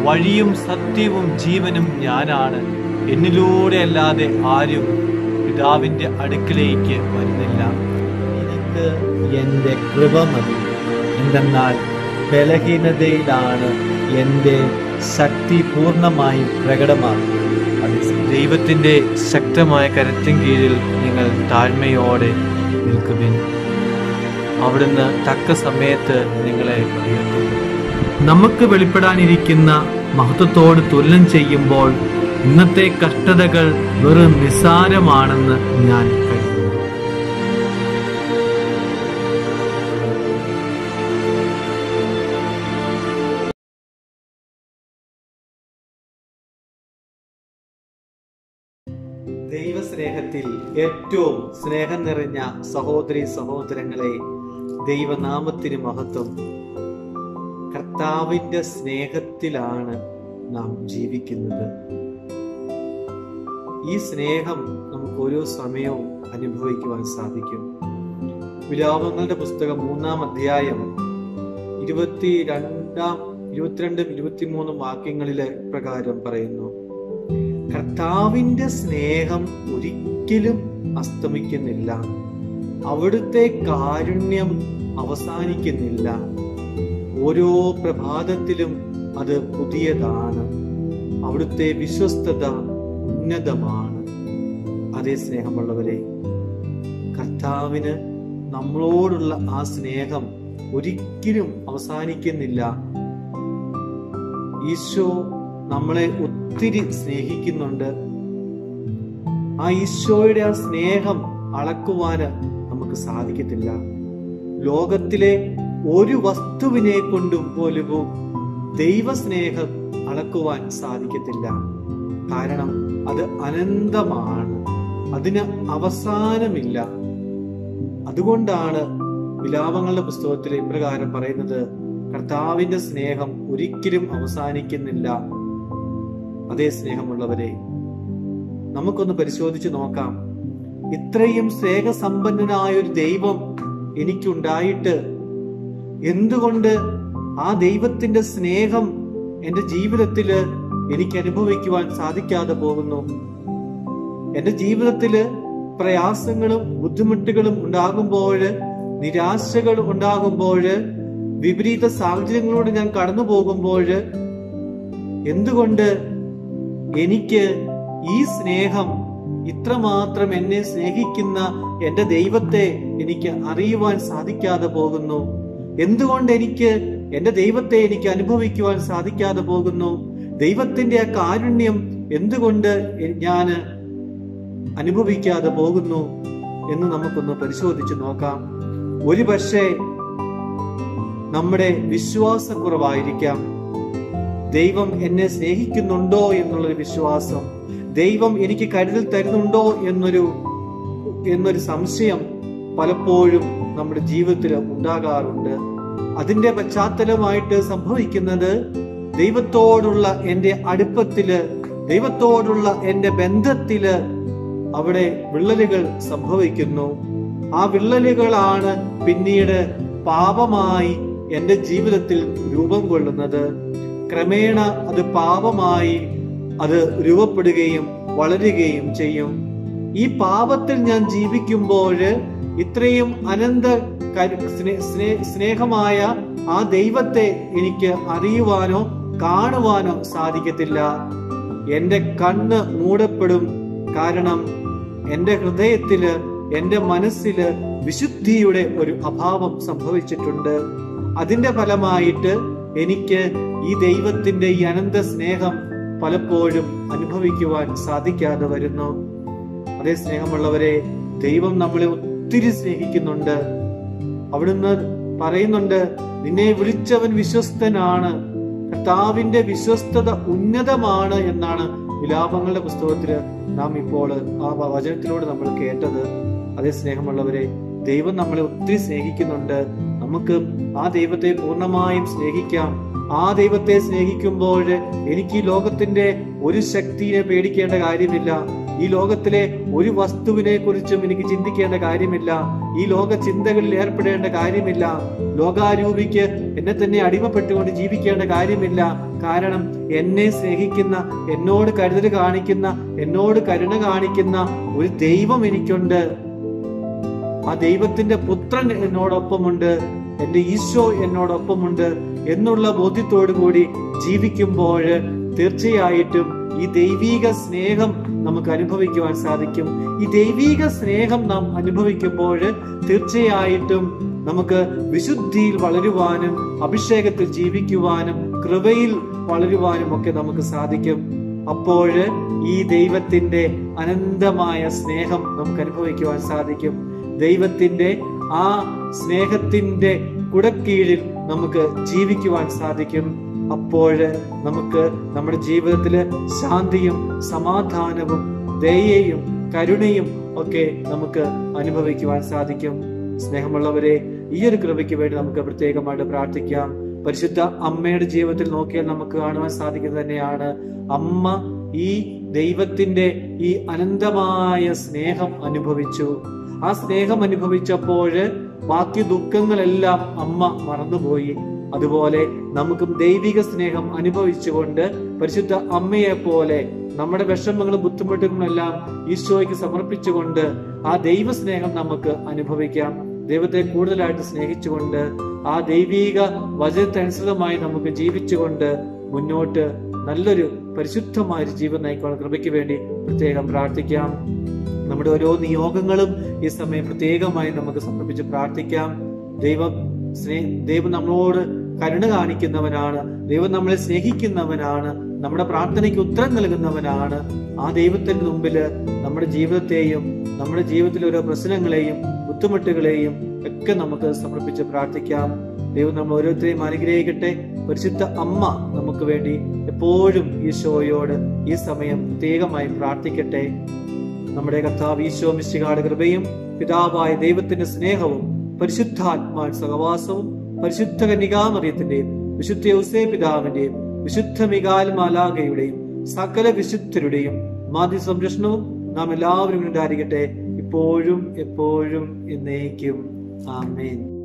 വഴിയും സത്യവും ജീവനും ഞാനാണ് എന്നിലൂടെ അല്ലാതെ ആരും പിതാവിന്റെ അടുക്കിലേക്ക് വരുന്നില്ല എനിക്ക് എൻ്റെ കൃപ മതി എന്തെന്നാൽ ബലഹീനതയിലാണ് എൻ്റെ ശക്തി പൂർണ്ണമായും പ്രകടമാക്കുന്നത് ദൈവത്തിന്റെ ശക്തമായ കരത്തിൻ കീഴിൽ നിങ്ങൾ താഴ്മയോടെ നിൽക്കുവിൻ അവിടുന്ന് തക്ക സമയത്ത് നിങ്ങളെ ഉയർത്തും നമുക്ക് വെളിപ്പെടാനിരിക്കുന്ന മഹത്വത്തോട് തുലനം ചെയ്യുമ്പോൾ ഇന്നത്തെ കഷ്ടതകൾ വെറും നിസ്സാരമാണെന്ന് ഞാൻ കരുതുന്നു ദൈവസ്നേഹത്തിൽ ഏറ്റവും സ്നേഹം നിറഞ്ഞ സഹോദരി സഹോദരങ്ങളെ ദൈവനാമത്തിന് മഹത്വം കർത്താവിന്റെ സ്നേഹത്തിലാണ് നാം ജീവിക്കുന്നത് ഈ സ്നേഹം നമുക്ക് ഓരോ സമയവും അനുഭവിക്കുവാൻ സാധിക്കും വിലാപങ്ങളുടെ പുസ്തകം മൂന്നാം അധ്യായം ഇരുപത്തി രണ്ടാം ഇരുപത്തിരണ്ടും ഇരുപത്തിമൂന്നും വാക്യങ്ങളിലെ പ്രകാരം പറയുന്നു കർത്താവിന്റെ സ്നേഹം ഒരിക്കലും അസ്തമിക്കുന്നില്ല അവിടുത്തെ കാരുണ്യം അവസാനിക്കുന്നില്ല ഓരോ പ്രഭാതത്തിലും അത് പുതിയതാണ് അവിടുത്തെ വിശ്വസ്തത ഉന്നതമാണ് അതേ സ്നേഹമുള്ളവരെ കർത്താവിന് നമ്മളോടുള്ള ആ സ്നേഹം ഒരിക്കലും അവസാനിക്കുന്നില്ല ഈശോ നമ്മളെ ഒത്തിരി സ്നേഹിക്കുന്നുണ്ട് ആ ഈശോയുടെ ആ സ്നേഹം അളക്കുവാന് നമുക്ക് സാധിക്കത്തില്ല ലോകത്തിലെ ഒരു വസ്തുവിനെ കൊണ്ടും പോലും ദൈവസ്നേഹം അളക്കുവാൻ സാധിക്കത്തില്ല കാരണം അത് അനന്തമാണ് അതിന് അവസാനമില്ല അതുകൊണ്ടാണ് വിലാപങ്ങളുടെ പുസ്തകത്തിൽ ഇപ്രകാരം പറയുന്നത് കർത്താവിന്റെ സ്നേഹം ഒരിക്കലും അവസാനിക്കുന്നില്ല അതേ സ്നേഹമുള്ളവരെ നമുക്കൊന്ന് പരിശോധിച്ച് നോക്കാം ഇത്രയും സ്നേഹസമ്പന്നനായ ഒരു ദൈവം എനിക്കുണ്ടായിട്ട് എന്തുകൊണ്ട് ആ ദൈവത്തിന്റെ സ്നേഹം എന്റെ ജീവിതത്തില് എനിക്ക് അനുഭവിക്കുവാൻ സാധിക്കാതെ പോകുന്നു എന്റെ ജീവിതത്തില് പ്രയാസങ്ങളും ബുദ്ധിമുട്ടുകളും ഉണ്ടാകുമ്പോൾ നിരാശകൾ ഉണ്ടാകുമ്പോൾ വിപരീത സാഹചര്യങ്ങളോട് ഞാൻ കടന്നു പോകുമ്പോൾ എന്തുകൊണ്ട് എനിക്ക് ഈ സ്നേഹം ഇത്രമാത്രം എന്നെ സ്നേഹിക്കുന്ന എന്റെ ദൈവത്തെ എനിക്ക് അറിയുവാൻ സാധിക്കാതെ പോകുന്നു എന്തുകൊണ്ട് എനിക്ക് എന്റെ ദൈവത്തെ എനിക്ക് അനുഭവിക്കുവാൻ സാധിക്കാതെ പോകുന്നു ദൈവത്തിന്റെ ആ കാരുണ്യം എന്തുകൊണ്ട് ഞാൻ അനുഭവിക്കാതെ പോകുന്നു എന്ന് നമുക്കൊന്ന് പരിശോധിച്ച് നോക്കാം ഒരു പക്ഷേ നമ്മുടെ വിശ്വാസക്കുറവായിരിക്കാം ദൈവം എന്നെ സ്നേഹിക്കുന്നുണ്ടോ എന്നുള്ളൊരു വിശ്വാസം ദൈവം എനിക്ക് കരുതൽ തരുന്നുണ്ടോ എന്നൊരു എന്നൊരു സംശയം പലപ്പോഴും നമ്മുടെ ജീവിതത്തിൽ ഉണ്ടാകാറുണ്ട് അതിന്റെ പശ്ചാത്തലമായിട്ട് സംഭവിക്കുന്നത് ദൈവത്തോടുള്ള എൻ്റെ അടുപ്പത്തില് ദൈവത്തോടുള്ള എൻ്റെ ബന്ധത്തില് അവിടെ വിള്ളലുകൾ സംഭവിക്കുന്നു ആ വിള്ളലുകളാണ് പിന്നീട് പാപമായി എൻ്റെ ജീവിതത്തിൽ രൂപം കൊള്ളുന്നത് ക്രമേണ അത് പാപമായി അത് രൂപപ്പെടുകയും വളരുകയും ചെയ്യും ഈ പാപത്തിൽ ഞാൻ ജീവിക്കുമ്പോൾ ഇത്രയും അനന്ത കരു- സ്നേ- സ്നേ- സ്നേഹമായ ആ ദൈവത്തെ എനിക്ക് അറിയുവാനോ കാണുവാനോ സാധിക്കത്തില്ല എന്റെ കണ്ണ് മൂടപ്പെടും കാരണം എന്റെ ഹൃദയത്തില് എന്റെ മനസ്സില് വിശുദ്ധിയുടെ ഒരു അഭാവം സംഭവിച്ചിട്ടുണ്ട് അതിന്റെ ഫലമായിട്ട് എനിക്ക് ഈ ദൈവത്തിന്റെ ഈ അനന്ത സ്നേഹം പലപ്പോഴും അനുഭവിക്കുവാൻ സാധിക്കാതെ വരുന്നു അതേ സ്നേഹമുള്ളവരെ ദൈവം നമ്മളെ ഒത്തിരി സ്നേഹിക്കുന്നുണ്ട് അവിടുന്ന് പറയുന്നുണ്ട് നിന്നെ വിളിച്ചവൻ വിശ്വസ്തനാണ് കർത്താവിന്റെ വിശ്വസ്തത ഉന്നതമാണ് എന്നാണ് വിലാപങ്ങളുടെ പുസ്തകത്തില് നാം ഇപ്പോൾ ആ വചനത്തിലൂടെ നമ്മൾ കേട്ടത് അതേ സ്നേഹമുള്ളവരെ ദൈവം നമ്മളെ ഒത്തിരി സ്നേഹിക്കുന്നുണ്ട് നമുക്ക് ആ ദൈവത്തെ പൂർണ്ണമായും സ്നേഹിക്കാം ആ ദൈവത്തെ സ്നേഹിക്കുമ്പോൾ എനിക്ക് ഈ ലോകത്തിന്റെ ഒരു ശക്തിയെ പേടിക്കേണ്ട കാര്യമില്ല ഈ ലോകത്തിലെ ഒരു വസ്തുവിനെ കുറിച്ചും എനിക്ക് ചിന്തിക്കേണ്ട കാര്യമില്ല ഈ ലോക ചിന്തകളിൽ ഏർപ്പെടേണ്ട കാര്യമില്ല ലോകാരൂപിക്ക് എന്നെ തന്നെ അടിമപ്പെട്ടുകൊണ്ട് ജീവിക്കേണ്ട കാര്യമില്ല കാരണം എന്നെ സ്നേഹിക്കുന്ന എന്നോട് കരുതൽ കാണിക്കുന്ന എന്നോട് കരുണ കാണിക്കുന്ന ഒരു ദൈവം എനിക്കുണ്ട് ആ ദൈവത്തിന്റെ പുത്രൻ എന്നോടൊപ്പമുണ്ട് എന്റെ ഈശോ എന്നോടൊപ്പമുണ്ട് എന്നുള്ള ബോധ്യത്തോടു കൂടി ജീവിക്കുമ്പോൾ തീർച്ചയായിട്ടും ഈ ദൈവീക സ്നേഹം നമുക്ക് അനുഭവിക്കുവാൻ സാധിക്കും ഈ ദൈവീക സ്നേഹം നാം അനുഭവിക്കുമ്പോൾ തീർച്ചയായിട്ടും നമുക്ക് വിശുദ്ധിയിൽ വളരുവാനും അഭിഷേകത്തിൽ ജീവിക്കുവാനും കൃപയിൽ വളരുവാനും ഒക്കെ നമുക്ക് സാധിക്കും അപ്പോൾ ഈ ദൈവത്തിന്റെ അനന്തമായ സ്നേഹം നമുക്ക് അനുഭവിക്കുവാൻ സാധിക്കും ദൈവത്തിന്റെ ആ സ്നേഹത്തിന്റെ കുടക്കീഴിൽ നമുക്ക് ജീവിക്കുവാൻ സാധിക്കും അപ്പോൾ നമുക്ക് നമ്മുടെ ജീവിതത്തില് ശാന്തിയും സമാധാനവും ദയയും കരുണയും ഒക്കെ നമുക്ക് അനുഭവിക്കുവാൻ സാധിക്കും സ്നേഹമുള്ളവരെ ഈ ഒരു കൃപയ്ക്ക് വേണ്ടി നമുക്ക് പ്രത്യേകമായിട്ട് പ്രാർത്ഥിക്കാം പരിശുദ്ധ അമ്മയുടെ ജീവിതത്തിൽ നോക്കിയാൽ നമുക്ക് കാണുവാൻ സാധിക്കുന്നത് തന്നെയാണ് അമ്മ ഈ ദൈവത്തിന്റെ ഈ അനന്തമായ സ്നേഹം അനുഭവിച്ചു ആ സ്നേഹം അനുഭവിച്ചപ്പോൾ ബാക്കി ദുഃഖങ്ങളെല്ലാം അമ്മ മറന്നുപോയി അതുപോലെ നമുക്കും ദൈവിക സ്നേഹം അനുഭവിച്ചുകൊണ്ട് പരിശുദ്ധ അമ്മയെ പോലെ നമ്മുടെ വിഷമങ്ങളും ബുദ്ധിമുട്ടുകളും എല്ലാം ഈശോയ്ക്ക് സമർപ്പിച്ചുകൊണ്ട് ആ ദൈവസ്നേഹം നമുക്ക് അനുഭവിക്കാം ദൈവത്തെ കൂടുതലായിട്ട് സ്നേഹിച്ചുകൊണ്ട് ആ ദൈവീക വചനത്തനുസൃതമായി നമുക്ക് ജീവിച്ചുകൊണ്ട് മുന്നോട്ട് നല്ലൊരു പരിശുദ്ധമായ ഒരു ജീവൻ നയിക്കുവാൻ കൃപയ്ക്ക് വേണ്ടി പ്രത്യേകം പ്രാർത്ഥിക്കാം നമ്മുടെ ഓരോ നിയോഗങ്ങളും ഈ സമയം പ്രത്യേകമായി നമുക്ക് സമർപ്പിച്ച് പ്രാർത്ഥിക്കാം ദൈവം സ്നേ ദൈവം നമ്മളോട് കരുണ കാണിക്കുന്നവനാണ് ദൈവം നമ്മളെ സ്നേഹിക്കുന്നവനാണ് നമ്മുടെ പ്രാർത്ഥനയ്ക്ക് ഉത്തരം നൽകുന്നവനാണ് ആ ദൈവത്തിന്റെ മുമ്പില് നമ്മുടെ ജീവിതത്തെയും നമ്മുടെ ജീവിതത്തിലെ ഓരോ പ്രശ്നങ്ങളെയും ബുദ്ധിമുട്ടുകളെയും ഒക്കെ നമുക്ക് സമർപ്പിച്ച് പ്രാർത്ഥിക്കാം ദൈവം നമ്മൾ ഓരോരുത്തരെയും അനുഗ്രഹിക്കട്ടെ പരിശുദ്ധ അമ്മ നമുക്ക് വേണ്ടി എപ്പോഴും ഈശോയോട് ഈ സമയം പ്രത്യേകമായി പ്രാർത്ഥിക്കട്ടെ നമ്മുടെ കർത്താവ് ഈശോ മിശികാട് കൃപയും പിതാവായ ദൈവത്തിന്റെ സ്നേഹവും പരിശുദ്ധാത്മാ സഹവാസവും പരിശുദ്ധ കന്യകാമറിയത്തിന്റെയും വിശുദ്ധ യൗസേ പിതാവിന്റെയും വിശുദ്ധ മികാൽ മാലാകയുടെയും സകല വിശുദ്ധരുടെയും മാധ്യ സംരക്ഷണവും നാം എല്ലാവരും ഉണ്ടായിരിക്കട്ടെ ഇപ്പോഴും എപ്പോഴും എന്നേക്കും ആമേൻ